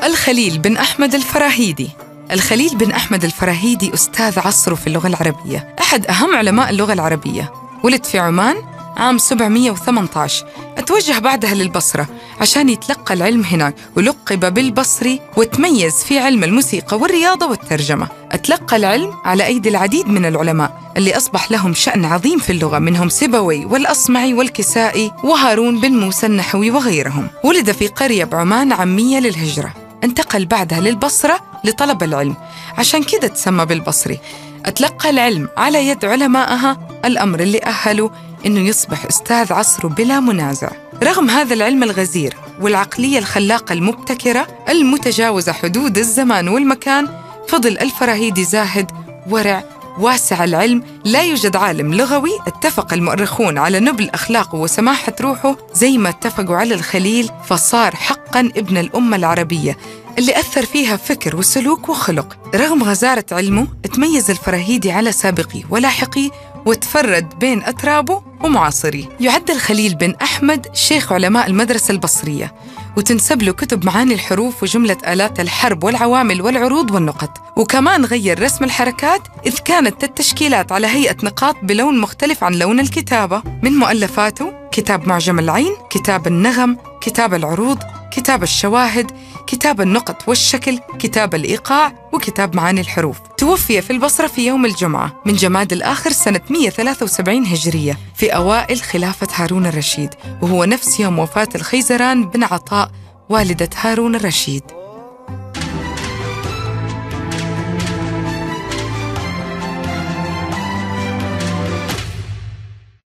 الخليل بن أحمد الفراهيدي الخليل بن أحمد الفراهيدي أستاذ عصره في اللغة العربية أحد أهم علماء اللغة العربية ولد في عمان عام 718 أتوجه بعدها للبصرة عشان يتلقى العلم هناك ولقب بالبصري وتميز في علم الموسيقى والرياضة والترجمة أتلقى العلم على أيدي العديد من العلماء اللي أصبح لهم شأن عظيم في اللغة منهم سيبوي والأصمعي والكسائي وهارون بن موسى النحوي وغيرهم ولد في قرية بعمان عامية للهجرة انتقل بعدها للبصرة لطلب العلم عشان كده تسمى بالبصري أتلقى العلم على يد علمائها الأمر اللي أهلوا إنه يصبح أستاذ عصره بلا منازع رغم هذا العلم الغزير والعقلية الخلاقة المبتكرة المتجاوزة حدود الزمان والمكان فضل الفراهيدي زاهد ورع واسع العلم لا يوجد عالم لغوي اتفق المؤرخون على نبل أخلاقه وسماحة روحه زي ما اتفقوا على الخليل فصار حقا ابن الأمة العربية اللي أثر فيها فكر وسلوك وخلق رغم غزارة علمه تميز الفراهيدي على سابقيه ولاحقيه وتفرد بين أترابه ومعاصريه يعد الخليل بن أحمد شيخ علماء المدرسة البصرية وتنسب له كتب معاني الحروف وجملة آلات الحرب والعوامل والعروض والنقط وكمان غير رسم الحركات إذ كانت التشكيلات على هيئة نقاط بلون مختلف عن لون الكتابة من مؤلفاته كتاب معجم العين كتاب النغم كتاب العروض كتاب الشواهد كتاب النقط والشكل كتاب الإيقاع وكتاب معاني الحروف توفي في البصرة في يوم الجمعة من جماد الآخر سنة 173 هجرية في أوائل خلافة هارون الرشيد وهو نفس يوم وفاة الخيزران بن عطاء والدة هارون الرشيد